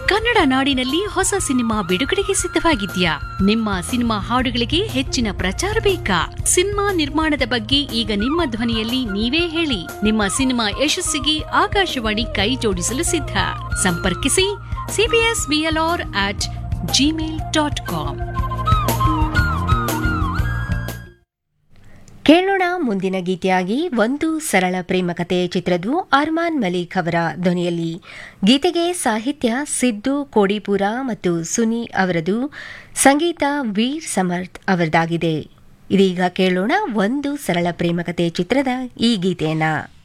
ಕನ್ನಡ ನಾಡಿನಲ್ಲಿ ಹೊಸ ಸಿನಿಮಾ ಬಿಡುಗಡೆಗೆ ಸಿದ್ಧವಾಗಿದ್ಯಾ ನಿಮ್ಮ ಸಿನಿಮಾ ಹಾಡುಗಳಿಗೆ ಹೆಚ್ಚಿನ ಪ್ರಚಾರ ಬೇಕಾ ಸಿನಿಮಾ ನಿರ್ಮಾಣದ ಬಗ್ಗೆ ಈಗ ನಿಮ್ಮ ಧ್ವನಿಯಲ್ಲಿ ನೀವೇ ಹೇಳಿ ನಿಮ್ಮ ಸಿನಿಮಾ ಯಶಸ್ಸಿಗೆ ಆಕಾಶವಾಣಿ ಕೈ ಜೋಡಿಸಲು ಸಿದ್ಧ ಸಂಪರ್ಕಿಸಿ CBS BLR at Gmail dot com ಕೇಳೋಣ ಮುಂದಿನ ಗೀತೆಯಾಗಿ ಒಂದು ಸರಳ ಪ್ರೇಮ ಕಥೆ ಚಿತ್ರದ್ದು ಅರ್ಮಾನ್ ಮಲಿಕ್ ಅವರ ಧ್ವನಿಯಲ್ಲಿ ಗೀತೆಗೆ ಸಾಹಿತ್ಯ ಸಿದ್ದು ಕೋಡಿಪುರ ಮತ್ತು ಸುನಿ ಅವರದು ಸಂಗೀತ ವೀರ್ ಸಮರ್ಥ್ ಅವರದಾಗಿದೆ ಇದೀಗ ಕೇಳೋಣ ಒಂದು ಸರಳ ಪ್ರೇಮ ಕಥೆ ಚಿತ್ರದ ಈ ಗೀತೆಯನ್ನ